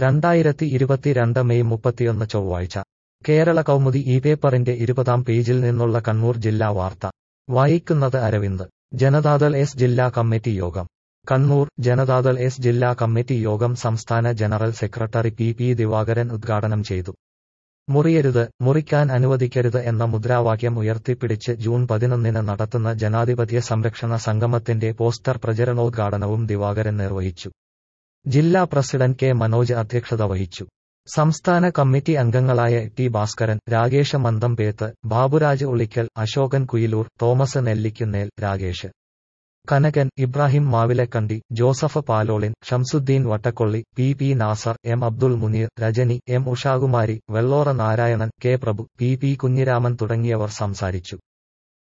രണ്ടായിരത്തി ഇരുപത്തിരണ്ട് മെയ് മുപ്പത്തിയൊന്ന് ചൊവ്വാഴ്ച കേരള കൗമുദി ഈ പേപ്പറിന്റെ ഇരുപതാം പേജിൽ നിന്നുള്ള കണ്ണൂർ ജില്ലാ വാർത്ത വായിക്കുന്നത് അരവിന്ദ് ജനതാദൾ എസ് ജില്ലാ കമ്മിറ്റി യോഗം കണ്ണൂർ ജനതാദൾ എസ് ജില്ലാ കമ്മിറ്റി യോഗം സംസ്ഥാന general secretary P P Divakaran ഉദ്ഘാടനം ചെയ്തു മുറിയരുത് മുറിക്കാൻ അനുവദിക്കരുത് എന്ന മുദ്രാവാക്യം ഉയർത്തിപ്പിടിച്ച് ജൂൺ പതിനൊന്നിന് നടത്തുന്ന ജനാധിപത്യ സംരക്ഷണ സംഗമത്തിന്റെ പോസ്റ്റർ പ്രചരണോദ്ഘാടനവും ദിവാകരൻ നിർവഹിച്ചു ജില്ലാ പ്രസിഡന്റ് കെ മനോജ് അധ്യക്ഷത വഹിച്ചു സംസ്ഥാന കമ്മിറ്റി അംഗങ്ങളായ T Bhaskaran Rakesh Mandampeth Baburaj Ulikkal Ashokan Kuyiloor Thomas Nellikkunnel Rakesh Kanakan Ibrahim Mavilakandi Joseph Palolin Shamsuddin Vattakolli P P Nasar M Abdul Muneer Rajani M Ushakumari Vellora Narayanan K Prabhu P P Kunhiraman തുടങ്ങിയവർ സംസാരിച്ചു